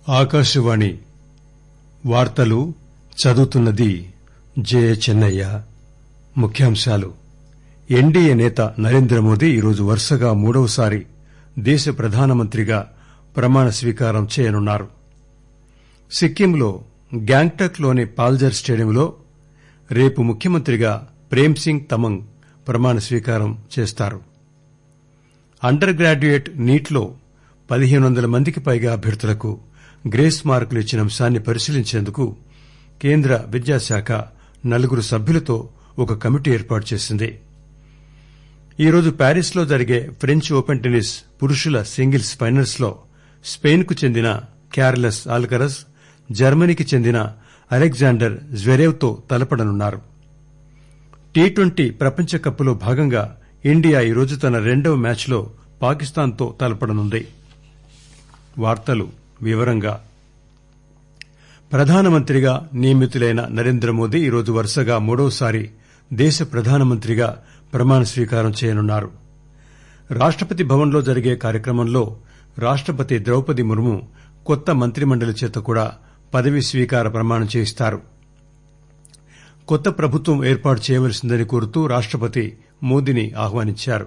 ఆకాశవాణి వార్తలు చదువుతున్నది జే చెన్నయ్య ముఖ్యాంశాలు ఎన్డీఏ నేత నరేంద్రమోదీ ఈరోజు వరుసగా మూడవసారి దేశ ప్రధానమంత్రిగా ప్రమాణ స్వీకారం చేయనున్నారు సిక్కింలో గ్యాంగ్టక్ లోని పాల్జర్ స్టేడియంలో రేపు ముఖ్యమంత్రిగా ప్రేమ్సింగ్ తమంగ్ ప్రమాణ స్వీకారం చేస్తారు అండర్ గ్రాడ్యుయేట్ నీట్లో పదిహేను వందల మందికి పైగా అభ్యర్థులకు గ్రేస్ మార్కులు ఇచ్చిన అంశాన్ని పరిశీలించేందుకు కేంద్ర విద్యాశాఖ నలుగురు సభ్యులతో ఒక కమిటీ ఏర్పాటు చేసింది ఈరోజు ప్యారిస్ లో జరిగే ఫ్రెంచ్ ఓపెన్ టెన్నిస్ పురుషుల సింగిల్స్ ఫైనల్స్ లో స్పెయిన్ కు చెందిన క్యార్లెస్ ఆల్కరస్ జర్మనీకి చెందిన అలెగ్జాండర్ జ్వెరేవ్ తో తలపడనున్నారు టీ ట్వంటీ ప్రపంచ కప్ లో భాగంగా ఇండియా ఈరోజు తన రెండవ మ్యాచ్ లో పాకిస్తాన్ తో తలపడనుంది వార్తలు వివరంగా ప్రధానమంత్రిగా నియమితులైన నరేంద్రమోదీ ఈరోజు వరుసగా మూడవసారి దేశ ప్రధానమంత్రిగా ప్రమాణ స్వీకారం చేయనున్నారు రాష్టపతి భవన్ లో జరిగే కార్యక్రమంలో రాష్టపతి ద్రౌపది ముర్ము కొత్త మంత్రిమండలి చేత కూడా పదవీ స్వీకార ప్రమాణం చేయిస్తారు కొత్త ప్రభుత్వం ఏర్పాటు చేయవలసిందని కోరుతూ రాష్టపతి మోదీని ఆహ్వానించారు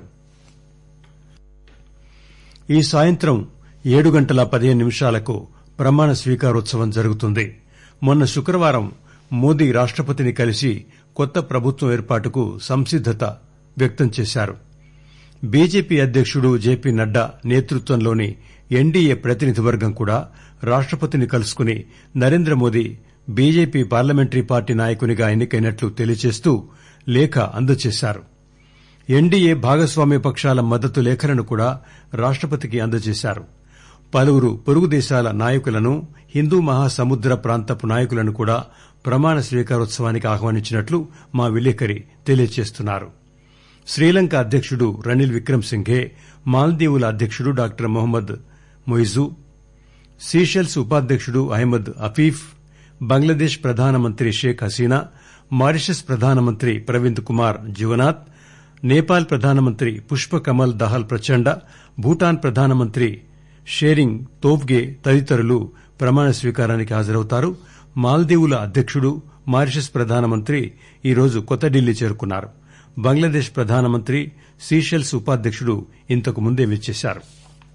ఈ సాయంత్రం ఏడు గంటల పదిహేను నిమిషాలకు ప్రమాణ స్వీకారోత్సవం జరుగుతుంది మొన్న శుక్రవారం మోదీ రాష్టపతిని కలిసి కొత్త ప్రభుత్వం ఏర్పాటుకు సంసిద్దత వ్యక్తం చేశారు బీజేపీ అధ్యకుడు జేపీ నడ్డా నేతృత్వంలోని ఎన్డీఏ ప్రతినిధివర్గం కూడా రాష్టపతిని కలుసుకుని నరేంద్రమోదీ బీజేపీ పార్లమెంటరీ పార్టీ నాయకునిగా ఎన్నికైనట్లు తెలియజేస్తూ లేఖ అందజేశారు ఎన్డీఏ భాగస్వామ్య పక్షాల మద్దతు లేఖలను కూడా రాష్టపతికి అందజేశారు పలువురు పొరుగు దేశాల నాయకులను హిందూ మహాసముద్ర ప్రాంతపు నాయకులను కూడా ప్రమాణ స్వీకారోత్సవానికి ఆహ్వానించినట్లు మా విలేకరి తెలియజేస్తున్నారు శ్రీలంక అధ్యకుడు రనిల్ విక్రమ్ సింఘే మాల్దీవుల అధ్యకుడు డాక్టర్ మొహమ్మద్ మొయిజు సీషెల్స్ ఉపాధ్యకుడు అహ్మద్ అఫీఫ్ బంగ్లాదేశ్ ప్రధానమంత్రి షేక్ హసీనా మారిషస్ ప్రధానమంత్రి ప్రవింద్ కుమార్ జుగనాథ్ నేపాల్ ప్రధానమంత్రి పుష్ప కమల్ దహల్ ప్రచండ భూటాన్ ప్రధానమంత్రి షేరింగ్ తోబ్గే తదితరులు ప్రమాణ స్వీకారానికి హాజరవుతారు మాల్దీవుల అధ్యకుడు మారిషస్ ప్రధానమంత్రి ఈరోజు కొత్త ఢిల్లీ చేరుకున్నారు బంగ్లాదేశ్ ప్రధానమంత్రి సీషెల్స్ ఉపాధ్యకుడు ఇంతకు ముందే విచ్చేశారు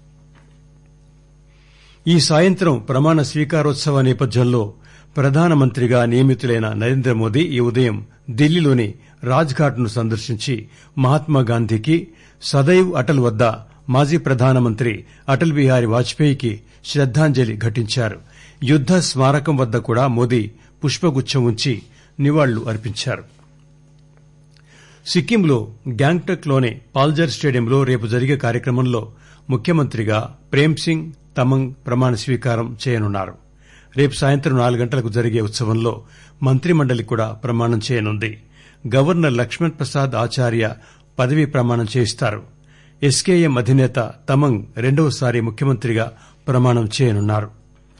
ఈ సాయంత్రం ప్రమాణ స్వీకారోత్సవ నేపథ్యంలో ప్రధానమంత్రిగా నియమితులైన నరేంద్రమోదీ ఈ ఉదయం ఢిల్లీలోని రాజ్ఘాట్ ను సందర్శించి మహాత్మాగాంధీకి సదైవ్ అటల్ వద్ద మాజీ ప్రధానమంత్రి అటల్ బిహారీ వాజ్పేయికి శ్రద్దాంజలి ఘటించారు యుద్ద స్మారకం వద్ద కూడా మోదీ పుష్పగుచ్చం ఉంచి నివాళులు అర్పించారు సిక్కింలో గ్యాంగ్టక్ లోని పాల్జర్ స్టేడియంలో రేపు జరిగే కార్యక్రమంలో ముఖ్యమంత్రిగా ప్రేమ్సింగ్ తమంగ్ ప్రమాణ స్వీకారం చేయనున్నారు రేపు సాయంత్రం నాలుగు గంటలకు జరిగే ఉత్సవంలో మంత్రిమండలి కూడా ప్రమాణం చేయనుంది గవర్నర్ లక్ష్మణ్ ప్రసాద్ ఆచార్య పదవీ ప్రమాణం చేయిస్తారు ఎస్కేఎం అధినేత తమంగ్ రెండవసారి ముఖ్యమంత్రిగా ప్రమాణం చేయనున్నారు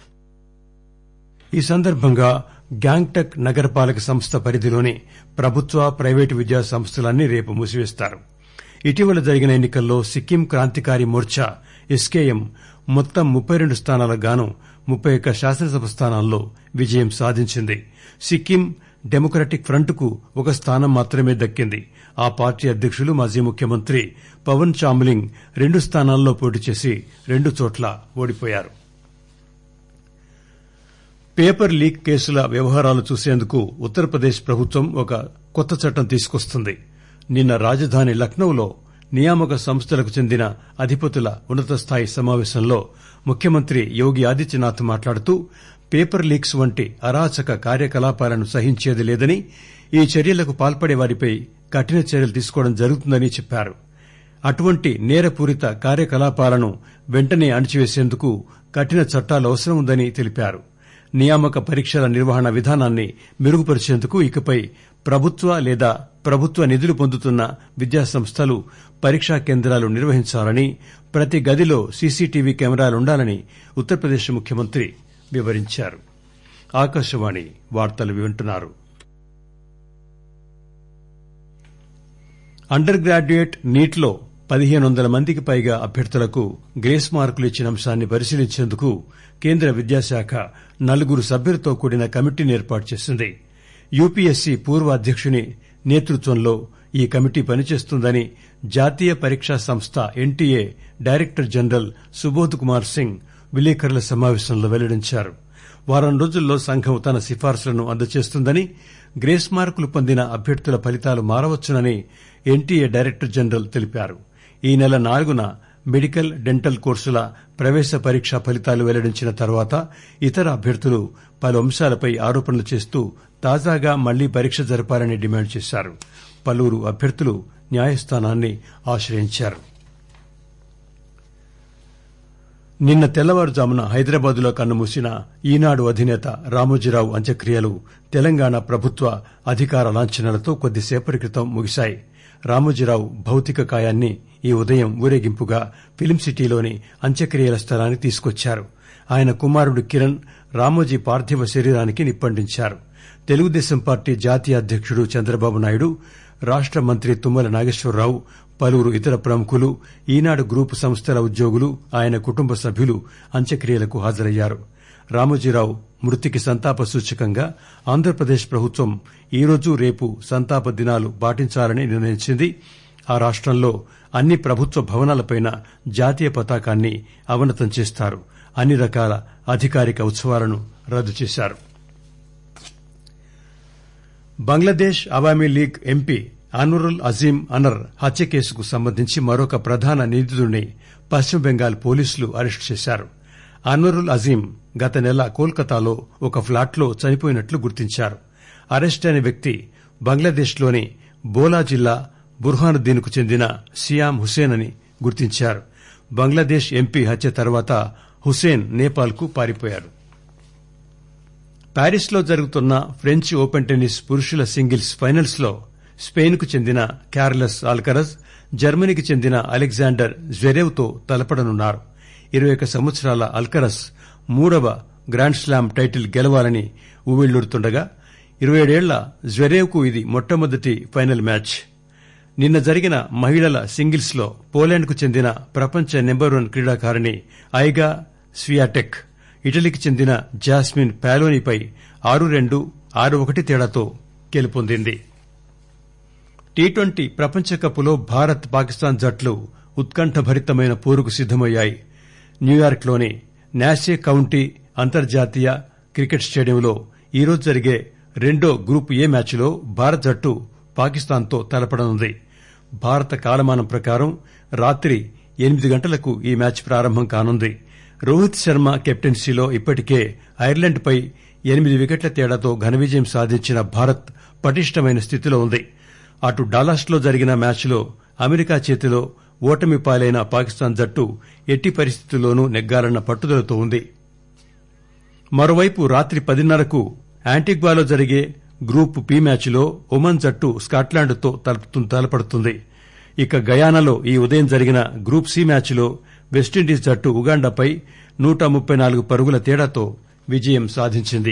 ఈ సందర్భంగా గ్యాంగ్టక్ నగరపాలక సంస్థ పరిధిలోని ప్రభుత్వ ప్రైవేటు విద్యా సంస్థలన్నీ రేపు మూసివేస్తారు ఇటీవల జరిగిన ఎన్నికల్లో సిక్కిం క్రాంతికారి మోర్చా ఎస్కేఎం మొత్తం ముప్పై రెండు స్థానాలకు గాను ముప్పై ఒక్క శాసనసభ స్థానాల్లో విజయం సాధించింది సిక్కిం డెమోక్రటిక్ ఫ్రంట్ కు ఒక స్థానం మాత్రమే దక్కింది ఆ పార్టీ అధ్యకులు మాజీ ముఖ్యమంత్రి పవన్ చామ్లింగ్ రెండు స్థానాల్లో పోటీ చేసి రెండు చోట్ల ఓడిపోయారు పేపర్ లీక్ కేసుల వ్యవహారాలు చూసేందుకు ఉత్తరప్రదేశ్ ప్రభుత్వం ఒక కొత్త చట్టం తీసుకొస్తుంది నిన్న రాజధాని లక్నోలో నియామక సంస్థలకు చెందిన అధిపతుల ఉన్నత స్థాయి సమావేశంలో ముఖ్యమంత్రి యోగి ఆదిత్యనాథ్ మాట్లాడుతూ పేపర్ లీక్స్ వంటి అరాచక కార్యకలాపాలను సహించేది లేదని ఈ చర్యలకు పాల్పడే వారిపై కఠిన చర్యలు తీసుకోవడం జరుగుతుందని చెప్పారు అటువంటి నేరపూరిత కార్యకలాపాలను వెంటనే అణిచివేసేందుకు కఠిన చట్టాలు అవసరం ఉందని తెలిపారు నియామక పరీక్షల నిర్వహణ విధానాన్ని మెరుగుపరిచేందుకు ఇకపై ప్రభుత్వ లేదా ప్రభుత్వ నిధులు పొందుతున్న విద్యాసంస్థలు పరీక్షా కేంద్రాలు నిర్వహించాలని ప్రతి గదిలో సీసీటీవీ కెమెరాలుండాలని ఉత్తరప్రదేశ్ ముఖ్యమంత్రి వివరించారు ఆకాశవాణి వార్తలు వింటున్నారు అండర్ గ్రాడ్యుయేట్ నీట్లో పదిహేను వందల మందికి పైగా అభ్యర్థులకు గ్రేస్ మార్కులు ఇచ్చిన అంశాన్ని పరిశీలించేందుకు కేంద్ర విద్యాశాఖ నలుగురు సభ్యులతో కూడిన కమిటీని ఏర్పాటు చేసింది యూపీఎస్సీ పూర్వ అధ్యకుని నేతృత్వంలో ఈ కమిటీ పనిచేస్తుందని జాతీయ పరీక్షా సంస్థ NTA director general Subodh Kumar Singh విలేకరుల సమావేశంలో వెల్లడించారు వారం రోజుల్లో సంఘం తన సిఫార్సులను అందజేస్తుందని గ్రేస్ మార్కులు పొందిన అభ్యర్థుల ఫలితాలు మారవచ్చునని ఎన్టీఏ డైరెక్టర్ జనరల్ తెలిపారు ఈ నెల నాలుగున మెడికల్ డెంటల్ కోర్సుల ప్రవేశ పరీక్ష ఫలితాలు వెల్లడించిన తర్వాత ఇతర అభ్యర్థులు పలు అంశాలపై ఆరోపణలు చేస్తూ తాజాగా మళ్లీ పరీక్ష జరపాలని డిమాండ్ చేశారు పలువురు అభ్యర్థులు న్యాయస్థానాన్ని ఆశ్రయించారు నిన్న తెల్లవారుజామున హైదరాబాద్లో కన్నుమూసిన ఈనాడు అధినేత రామోజీరావు అంత్యక్రియలు తెలంగాణ ప్రభుత్వ అధికార లాంఛనాలతో కొద్దిసేపటి క్రితం ముగిశాయి రామోజీరావు భౌతిక కాయాన్ని ఈ ఉదయం ఊరేగింపుగా ఫిలిం సిటీలోని అంత్యక్రియల స్థలానికి తీసుకొచ్చారు ఆయన కుమారుడు కిరణ్ రామోజీ పార్థివ శరీరానికి నిప్పంటించారు తెలుగుదేశం పార్టీ జాతీయ అధ్యకుడు చంద్రబాబు నాయుడు రాష్ట మంత్రి తుమ్మల నాగేశ్వరరావు పలువురు ఇతర ప్రముఖులు ఈనాడు గ్రూపు సంస్థల ఉద్యోగులు ఆయన కుటుంబ సభ్యులు అంత్యక్రియలకు హాజరయ్యారు రామోజీరావు మృతికి సంతాప సూచకంగా ఆంధ్రప్రదేశ్ ప్రభుత్వం ఈరోజు రేపు సంతాప దినాలు పాటించాలని నిర్ణయించింది ఆ రాష్టంలో అన్ని ప్రభుత్వ భవనాలపై జాతీయ పతాకాన్ని అవనతం చేస్తారు అన్ని రకాల అధికారిక ఉత్సవాలను రద్దు చేశారు బంగ్లాదేశ్ అవామీ లీగ్ ఎంపీ అన్వరుల్ అజీం అనర్ హత్య కేసుకు సంబంధించి మరొక ప్రధాన నిందితుడిని పశ్చిమ బెంగాల్ పోలీసులు అరెస్టు చేశారు అన్వరుల్ అజీం గత నెల కోల్కతాలో ఒక ఫ్లాట్లో చనిపోయినట్లు గుర్తించారు అరెస్ట్ అయిన వ్యక్తి బంగ్లాదేశ్లోని బోలా జిల్లా బుర్హానుద్దీన్ కు చెందిన సియాం హుసేన్ అని గుర్తించారు బంగ్లాదేశ్ ఎంపీ హత్య తర్వాత హుసేన్ నేపాల్ కు పారిపోయారు ప్యారిస్ లో జరుగుతున్న ఫ్రెంచ్ ఓపెన్ టెన్నిస్ పురుషుల సింగిల్స్ ఫైనల్స్ లో స్పెయిన్ కు చెందిన క్యార్లస్ ఆల్కరజ్ జర్మనీకి చెందిన అలెగ్జాండర్ జ్వెరేవ్ తో తలపడనున్నారు ఇరవై ఒక్క సంవత్సరాల అల్కరస్ మూడవ గ్రాండ్ స్లామ్ టైటిల్ గెలవాలని ఊవిళ్లూరుతుండగా ఇరవై ఏడేళ్ల జ్వెరేవ్ కు ఇది మొట్టమొదటి ఫైనల్ మ్యాచ్ నిన్న జరిగిన మహిళల సింగిల్స్ లో పోలాండ్ కు చెందిన ప్రపంచ నెంబర్ వన్ క్రీడాకారిణి ఐగా స్వియాటెక్ ఇటలీకి చెందిన జాస్మిన్ పాలోనీపై ఆరు రెండు ఆరు ఒకటి తేడాతో గెలుపొందింది టీ ట్వంటీ ప్రపంచ కప్లో భారత్ పాకిస్తాన్ జట్లు ఉత్కంఠభరితమైన పోరుకు సిద్దమయ్యాయి న్యూయార్క్లోని నాసే కౌంటీ అంతర్జాతీయ క్రికెట్ స్టేడియంలో ఈరోజు జరిగే రెండో గ్రూప్ ఏ మ్యాచ్లో భారత్ జట్టు పాకిస్తాన్తో తలపడనుంది భారత కాలమానం ప్రకారం రాత్రి ఎనిమిది గంటలకు ఈ మ్యాచ్ ప్రారంభం కానుంది రోహిత్ శర్మ కెప్టెన్సీలో ఇప్పటికే ఐర్లాండ్పై ఎనిమిది వికెట్ల తేడాతో ఘన విజయం సాధించిన భారత్ పటిష్టమైన స్థితిలో ఉంది అటు డాలాస్లో జరిగిన మ్యాచ్లో అమెరికా చేతిలో ఓటమి పాలైన పాకిస్తాన్ జట్టు ఎట్టి పరిస్థితుల్లోనూ నెగ్గాలన్న పట్టుదలతో ఉంది మరోవైపు రాత్రి పదిన్నరకు యాంటిగ్వాలో జరిగే గ్రూప్ బి మ్యాచ్లో ఒమన్ జట్టు స్కాట్లాండ్తో తలపడుతుంది ఇక గయానాలో ఈ ఉదయం జరిగిన గ్రూప్ సి మ్యాచ్లో వెస్టిండీస్ జట్టు ఉగాండాపై నూట ముప్పై నాలుగు పరుగుల తేడాతో విజయం సాధించింది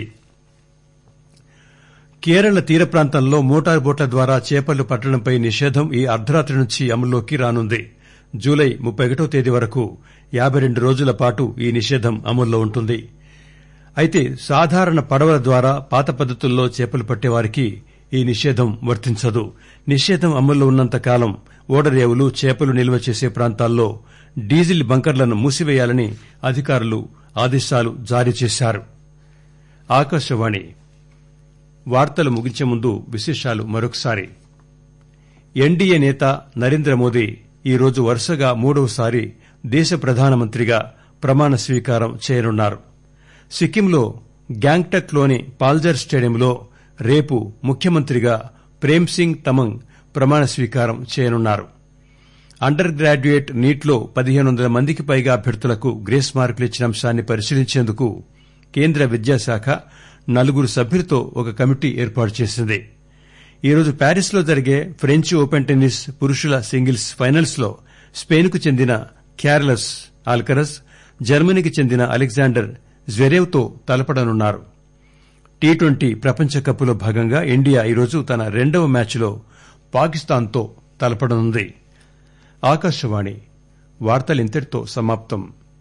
కేరళ తీర ప్రాంతంలో మోటారు బోట్ల ద్వారా చేపలు పట్టడంపై నిషేధం ఈ అర్ధరాత్రి నుంచి అమల్లోకి రానుంది జూలై ముప్పై ఒకటో తేదీ వరకు యాబై రెండు రోజుల పాటు ఈ నిషేధం అమల్లో ఉంటుంది అయితే సాధారణ పడవల ద్వారా పాత పద్దతుల్లో చేపలు పట్టేవారికి ఈ నిషేధం వర్తించదు నిషేధం అమల్లో ఉన్నంత కాలం ఓడరేవులు చేపలు నిల్వ చేసే ప్రాంతాల్లో డీజిల్ బంకర్లను మూసివేయాలని అధికారులు ఆదేశాలు జారీ చేశారు ఆకాశవాణి వార్తలు ముగించే ముందు విశేషాలు మరొకసారి ఎన్డీఏ నేత నరేంద్ర మోదీ ఈరోజు వరుసగా మూడవసారి దేశ ప్రధానమంత్రిగా ప్రమాణ స్వీకారం చేయనున్నారు సిక్కింలో గ్యాంగ్టక్ లోని పాల్జర్ స్టేడియంలో రేపు ముఖ్యమంత్రిగా ప్రేమ్ సింగ్ తమంగ్ ప్రమాణ స్వీకారం చేయనున్నారు అండర్ గ్రాడ్యుయేట్ నీట్లో పదిహేను వందల మందికి పైగా అభ్యర్థులకు గ్రేస్ మార్కులు ఇచ్చిన అంశాన్ని పరిశీలించేందుకు కేంద్ర విద్యాశాఖ నలుగురు సభ్యులతో ఒక కమిటీ ఏర్పాటు చేసింది ఈరోజు ప్యారిస్ లో జరిగే ఫ్రెంచ్ ఓపెన్ టెన్నిస్ పురుషుల సింగిల్స్ ఫైనల్స్ లో స్పెయిన్ కు చెందిన క్యారలస్ ఆల్కరస్ జర్మనీకి చెందిన అలెగ్జాండర్ జ్వెరేవ్ తో తలపడనున్నారు టీ ట్వంటీ ప్రపంచ కప్లో భాగంగా ఇండియా ఈరోజు తన రెండవ మ్యాచ్లో పాకిస్తాన్తో తలపడనుంది ఆకాశవాణి వార్తలింతటితో సమాప్తం